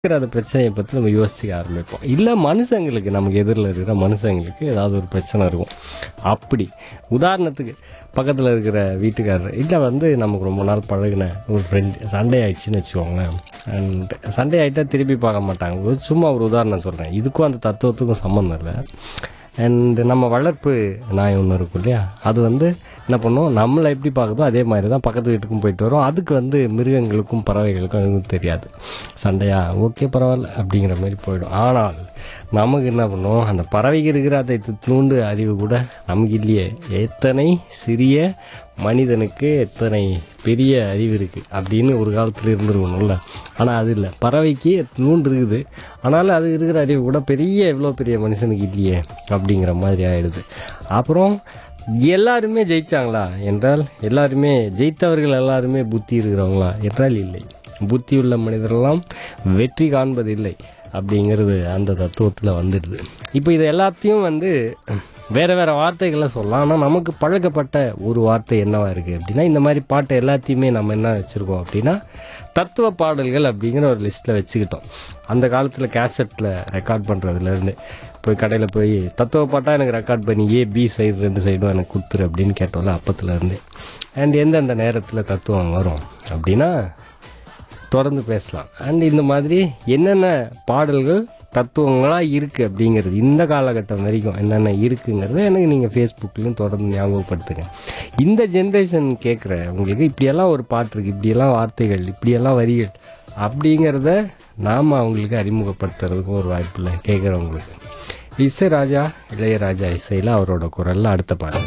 இருக்கிற அந்த பிரச்சனையை பற்றி நம்ம யோசிக்க ஆரம்பிப்போம் இல்லை மனுஷங்களுக்கு நமக்கு எதிரில் இருக்கிற மனுஷங்களுக்கு ஏதாவது ஒரு பிரச்சனை இருக்கும் அப்படி உதாரணத்துக்கு பக்கத்தில் இருக்கிற வீட்டுக்காரர் இல்லை வந்து நமக்கு ரொம்ப நாள் பழகின ஒரு ஃப்ரெண்ட் சண்டே ஆயிடுச்சுன்னு வச்சுக்கோங்களேன் அண்ட் சண்டே ஆகிட்டா திருப்பி பார்க்க மாட்டாங்க ஒரு சும்மா ஒரு உதாரணம் சொல்கிறேன் இதுக்கும் அந்த தத்துவத்துக்கும் சம்மந்தம் இல்லை அண்ட் நம்ம வளர்ப்பு நாய் ஒன்று இருக்கும் இல்லையா அது வந்து என்ன பண்ணும் நம்மளை எப்படி பார்க்குதோ அதே மாதிரி தான் பக்கத்து வீட்டுக்கும் போயிட்டு வரும் அதுக்கு வந்து மிருகங்களுக்கும் பறவைகளுக்கும் எதுவும் தெரியாது சண்டையா ஓகே பரவாயில்ல அப்படிங்கிற மாதிரி போயிடும் ஆனால் நமக்கு என்ன பண்ணும் அந்த பறவைக்கு இருக்கிற அதை நூண்டு அறிவு கூட நமக்கு இல்லையே எத்தனை சிறிய மனிதனுக்கு எத்தனை பெரிய அறிவு இருக்குது அப்படின்னு ஒரு காலத்தில் இருந்துருக்கணும்ல ஆனால் அது இல்லை பறவைக்கு நூண்டு இருக்குது ஆனாலும் அது இருக்கிற அறிவு கூட பெரிய எவ்வளோ பெரிய மனுஷனுக்கு இல்லையே அப்படிங்கிற மாதிரி ஆயிடுது அப்புறம் எல்லாருமே ஜெயிச்சாங்களா என்றால் எல்லாருமே ஜெயித்தவர்கள் எல்லாருமே புத்தி இருக்கிறவங்களா என்றால் இல்லை புத்தியுள்ள மனிதரெல்லாம் வெற்றி காண்பதில்லை அப்படிங்கிறது அந்த தத்துவத்தில் வந்துடுது இப்போ இது எல்லாத்தையும் வந்து வேறு வேறு வார்த்தைகளை சொல்லலாம் ஆனால் நமக்கு பழக்கப்பட்ட ஒரு வார்த்தை என்னவா இருக்குது அப்படின்னா இந்த மாதிரி பாட்டை எல்லாத்தையுமே நம்ம என்ன வச்சுருக்கோம் அப்படின்னா தத்துவ பாடல்கள் அப்படிங்கிற ஒரு லிஸ்ட்டில் வச்சுக்கிட்டோம் அந்த காலத்தில் கேசட்டில் ரெக்கார்ட் பண்ணுறதுலேருந்து போய் கடையில் போய் தத்துவ பாட்டாக எனக்கு ரெக்கார்ட் பண்ணி ஏ பி சைடு ரெண்டு சைடும் எனக்கு கொடுத்துரு அப்படின்னு கேட்டோம்ல அப்பத்துலேருந்து அண்ட் எந்தெந்த நேரத்தில் தத்துவம் வரும் அப்படின்னா தொடர்ந்து பேசலாம் அண்ட் இந்த மாதிரி என்னென்ன பாடல்கள் தத்துவங்களாக இருக்குது அப்படிங்கிறது இந்த காலகட்டம் வரைக்கும் என்னென்ன இருக்குங்கிறத எனக்கு நீங்கள் ஃபேஸ்புக்லேயும் தொடர்ந்து ஞாபகப்படுத்துங்க இந்த ஜென்ரேஷன் கேட்குற உங்களுக்கு இப்படியெல்லாம் ஒரு பாட்டு இருக்குது இப்படியெல்லாம் வார்த்தைகள் இப்படியெல்லாம் வரிகள் அப்படிங்கிறத நாம் அவங்களுக்கு அறிமுகப்படுத்துறதுக்கும் ஒரு வாய்ப்பு இல்லை கேட்குறவங்களுக்கு இசை ராஜா இளையராஜா இசையில் அவரோட குரலில் அடுத்த பாட்டு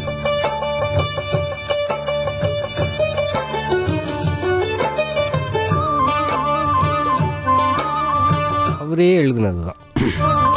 அவரே எழுதுனது தான்